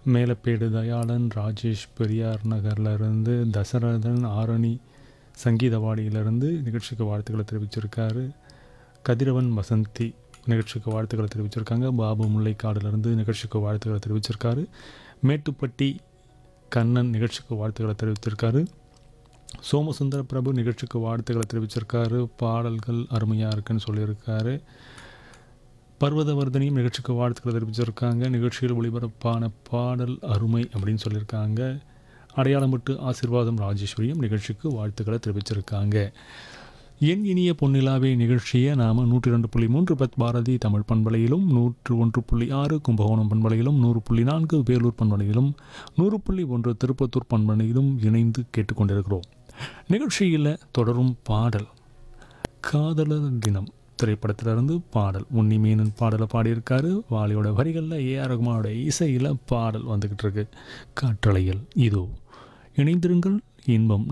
மேலப்பேடு தயாளன் ராஜேஷ் பெரியார் நகர்ல இருந்து தசரதன் ஆரணி சங்கீதவாடியிலிருந்து நிகழ்ச்சிக்கு வாழ்த்துக்களை தெரிவிச்சிருக்காரு கதிரவன் வசந்தி நிகழ்ச்சிக்கு வாழ்த்துக்களை தெரிவிச்சிருக்காங்க பாபு முல்லைக்காடுலேருந்து நிகழ்ச்சிக்கு வாழ்த்துக்களை தெரிவிச்சிருக்காரு மேட்டுப்பட்டி கண்ணன் நிகழ்ச்சிக்கு வாழ்த்துக்களை தெரிவிச்சிருக்காரு சோமசுந்தர பிரபு நிகழ்ச்சிக்கு வாழ்த்துக்களை தெரிவிச்சிருக்காரு பாடல்கள் அருமையாக இருக்குன்னு சொல்லியிருக்காரு பர்வதவர்தனியும் நிகழ்ச்சிக்கு வாழ்த்துக்களை தெரிவிச்சிருக்காங்க நிகழ்ச்சியில் ஒளிபரப்பான பாடல் அருமை அப்படின்னு சொல்லியிருக்காங்க அடையாளம் விட்டு ஆசிர்வாதம் ராஜேஸ்வரியும் நிகழ்ச்சிக்கு வாழ்த்துக்களை தெரிவிச்சிருக்காங்க என் இனிய பொன்னிலாவே நிகழ்ச்சியை நாம் நூற்றி ரெண்டு புள்ளி மூன்று பத் பாரதி தமிழ் பண்பலையிலும் நூற்று ஒன்று புள்ளி ஆறு கும்பகோணம் பண்பலையிலும் நூறு புள்ளி நான்கு வேலூர் பண்பலையிலும் நூறு புள்ளி ஒன்று திருப்பத்தூர் பண்பலையிலும் இணைந்து கேட்டுக்கொண்டிருக்கிறோம் நிகழ்ச்சியில் தொடரும் பாடல் காதலர் தினம் திரைப்படத்திலிருந்து பாடல் உன்னி மீனன் பாடலை பாடியிருக்காரு வாலியோட வரிகளில் ஏஆர் ரகுமானோட இசையில் பாடல் வந்துக்கிட்டு இருக்கு காற்றலையில் இதோ இணைந்திருங்கள் இன்பம்